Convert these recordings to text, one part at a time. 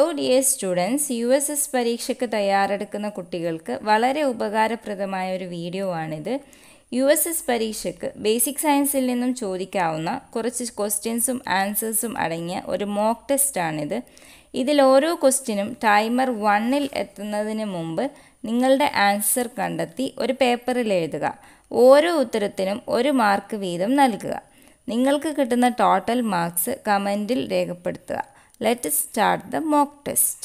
dear students U S S പരീക്ഷയ്ക്ക് തയ്യാറെടുക്കുന്ന കുട്ടികൾക്ക് വളരെ ഉപകാരപ്രദമായ ഒരു വീഡിയോ ആണിത് യു എസ് എസ് പരീക്ഷയ്ക്ക് ബേസിക് സയൻസിൽ നിന്നും ചോദിക്കാവുന്ന കുറച്ച് ക്വസ്റ്റ്യൻസും ആൻസേഴ്സും അടങ്ങിയ ഒരു മോക്ക് ടെസ്റ്റാണിത് ഇതിൽ ഓരോ ക്വസ്റ്റ്യനും ടൈമർ വണ്ണിൽ എത്തുന്നതിന് മുമ്പ് നിങ്ങളുടെ ആൻസർ കണ്ടെത്തി ഒരു പേപ്പറിൽ എഴുതുക ഓരോ ഉത്തരത്തിനും ഒരു മാർക്ക് വീതം നൽകുക നിങ്ങൾക്ക് കിട്ടുന്ന ടോട്ടൽ മാർക്സ് കമൻറ്റിൽ രേഖപ്പെടുത്തുക let start the mock test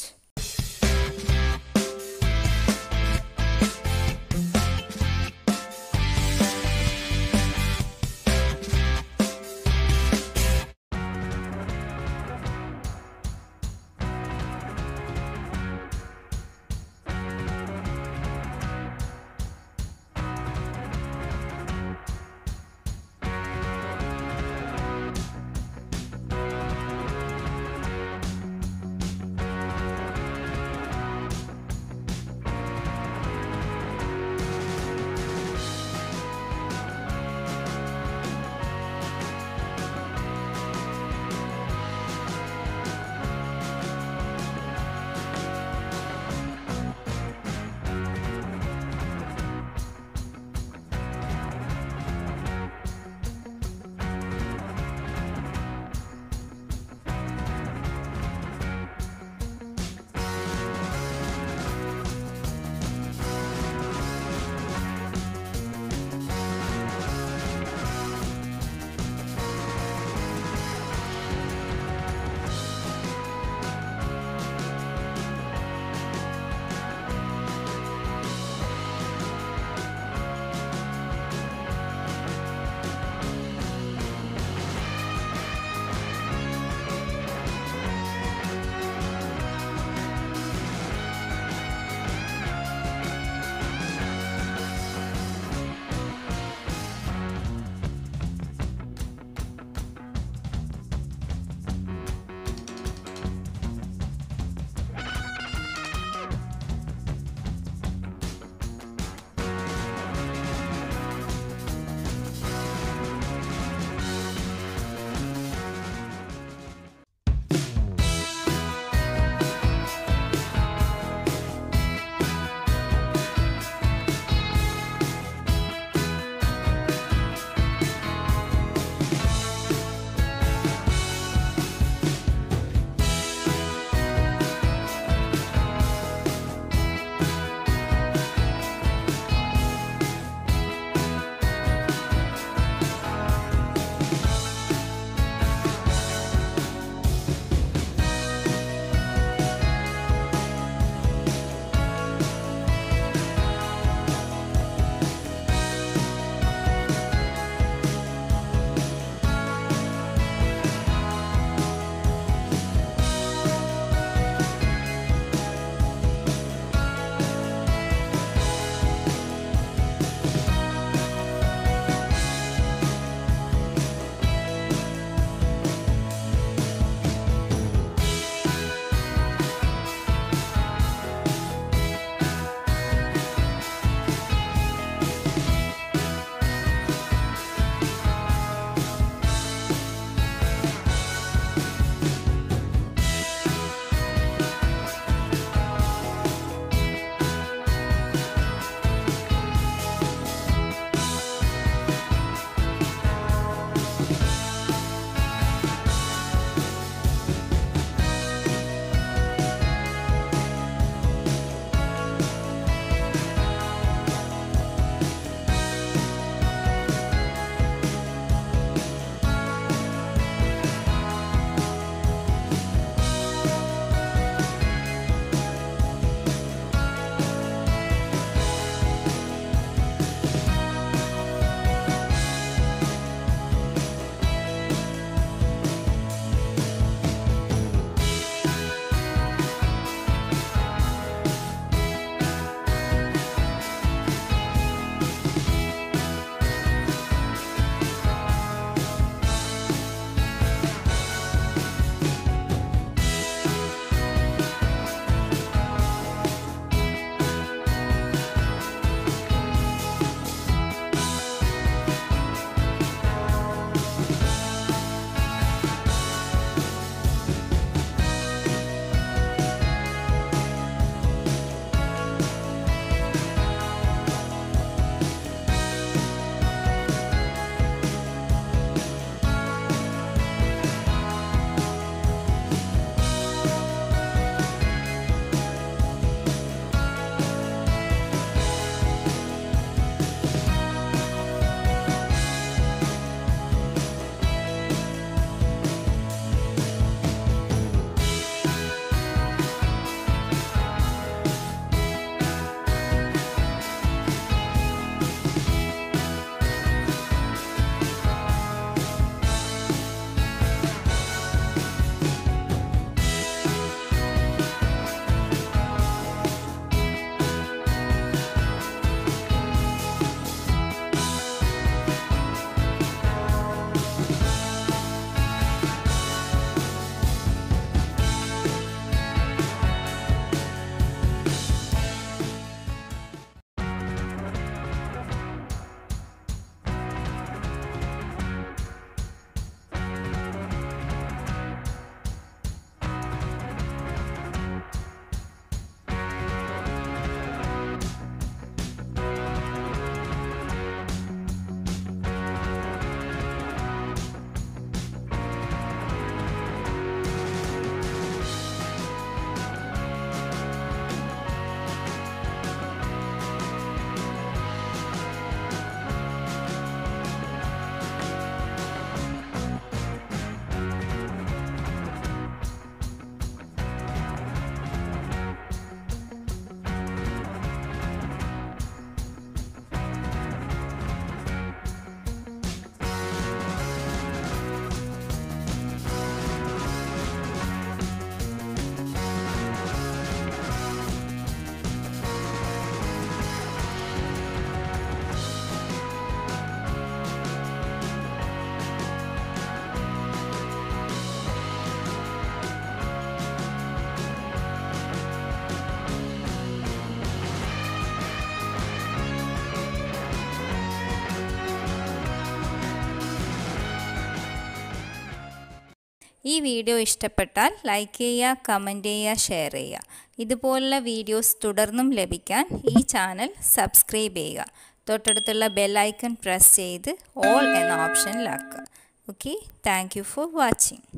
ഈ വീഡിയോ ഇഷ്ടപ്പെട്ടാൽ ലൈക്ക് ചെയ്യുക കമൻറ്റ് ചെയ്യുക ഷെയർ ചെയ്യുക ഇതുപോലുള്ള വീഡിയോസ് തുടർന്നും ലഭിക്കാൻ ഈ ചാനൽ സബ്സ്ക്രൈബ് ചെയ്യുക തൊട്ടടുത്തുള്ള ബെൽ ഐക്കൺ പ്രസ് ചെയ്ത് ഓൾ എന്ന ഓപ്ഷനിലാക്കുക okay thank you for watching